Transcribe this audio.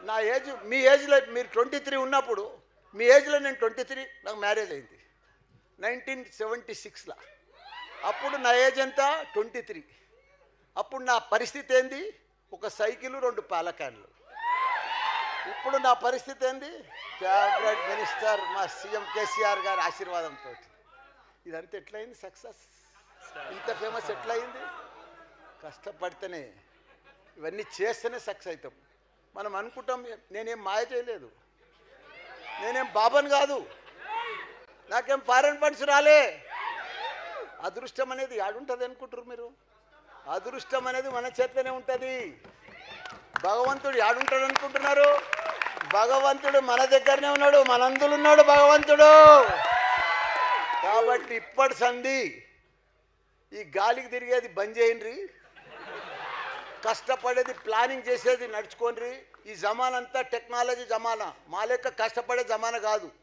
నా ఏజ్ మీ ఏజ్లో మీరు ట్వంటీ త్రీ ఉన్నప్పుడు మీ ఏజ్లో నేను ట్వంటీ త్రీ నాకు మ్యారేజ్ అయింది నైన్టీన్ సెవెంటీ సిక్స్లో అప్పుడు నా ఏజ్ ఎంత ట్వంటీ త్రీ అప్పుడు నా పరిస్థితి ఏంది ఒక సైకిల్ రెండు పాల క్యాన్లు ఇప్పుడు నా పరిస్థితి ఏంది క్యాబినెట్ మినిస్టర్ మా సీఎం కేసీఆర్ గారి ఆశీర్వాదంతో ఇదంతా ఎట్లయింది సక్సెస్ ఇంత ఫేమస్ ఎట్లయింది కష్టపడితేనే ఇవన్నీ చేస్తేనే సక్సెస్ అవుతాం మనం అనుకుంటాం నేనేం మాయ చేయలేదు నేనేం బాబన్ కాదు నాకేం ఫారెన్ ఫండ్స్ రాలే అదృష్టం అనేది ఆడుంటుంది అనుకుంటారు మీరు అదృష్టం అనేది మన చేతిలోనే ఉంటుంది భగవంతుడు ఆడుంటాడు అనుకుంటున్నారు భగవంతుడు మన దగ్గరనే ఉన్నాడు మనందులు ఉన్నాడు భగవంతుడు కాబట్టి ఇప్పటి సంధి ఈ గాలికి తిరిగేది బంద్ చేయండి కష్టపడేది ప్లానింగ్ చేసేది నడుచుకోండి ఈ జమానంతా టెక్నాలజీ జమానా మా లెక్క కష్టపడే జమానా కాదు